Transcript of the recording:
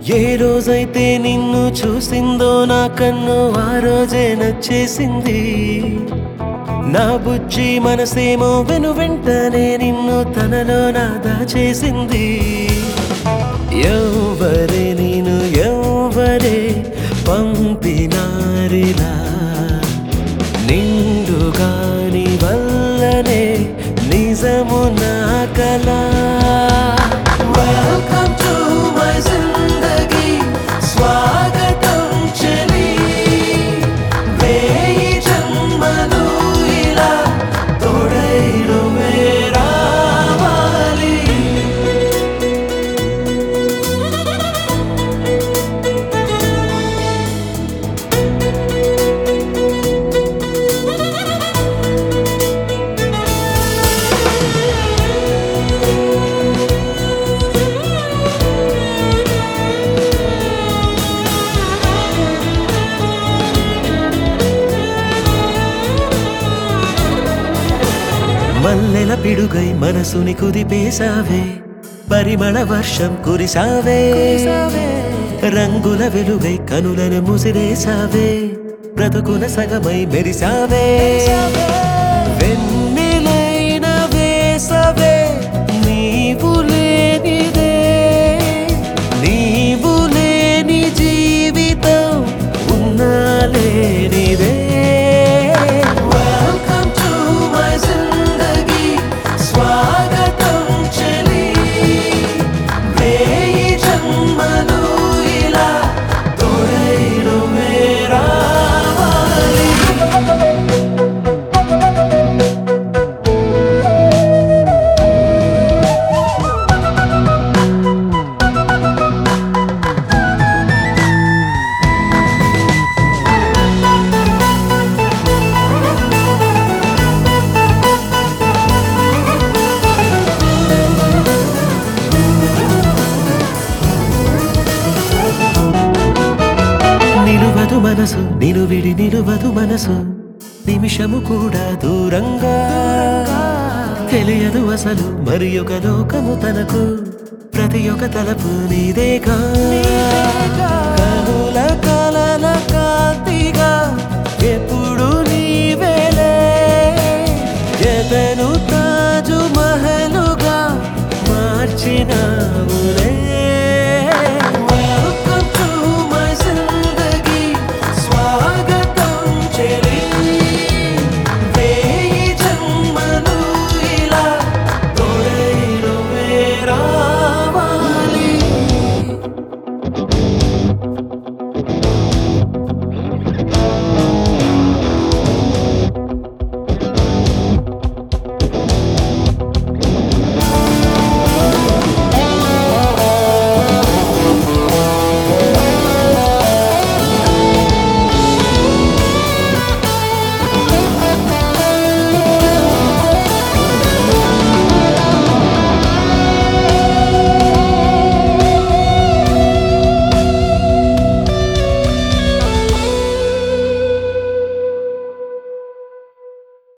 ఏ రోజైతే నిన్ను చూసిందో నా కన్ను ఆ రోజే నచ్చేసింది నా బుజ్జి మనసేమో వెను వెంటనే నిన్ను తనలో నా దాచేసింది ఎవ్వరే నేను ఎవ్వరే పంపినారిలా నిండుగాని వల్లనే నిజము నా కలా వెల్కమ్ టు మై జిందగీ స్వాగతం చెలి వేయి జన్మలు ఇలా తోడైరువే రావాలి మల్లెల పిడుగై మనసుని కుదిపేశావే పరిమళ వర్షం కురిసావే రంగుల వెలుగై కనులను ముసిరేసావే బ్రతుకున సగమై మెరిసావే వెన్నెలైన వేసవే నీవు లేనిదే నీవు లేని జీవితం ఉన్నా లేనిదే వెల్కమ్ టు మై జిందగీ స్వాగతం చెలి వేయి జన్మలు ఇలా తోడైరువే రావాలి నిలువదు మనసు నిలువిడి నిలువదు మనసు నిమిషము కూడా దూరంగా తెలియదు అసలు మరి ఒక లోకము తనకు ప్రతి ఒక్క తలపు నీదేగా కనుల కలల కాంతిగా ఎప్పుడు నీవేలే ఎదను తాజు మహలుగా మార్చినావులే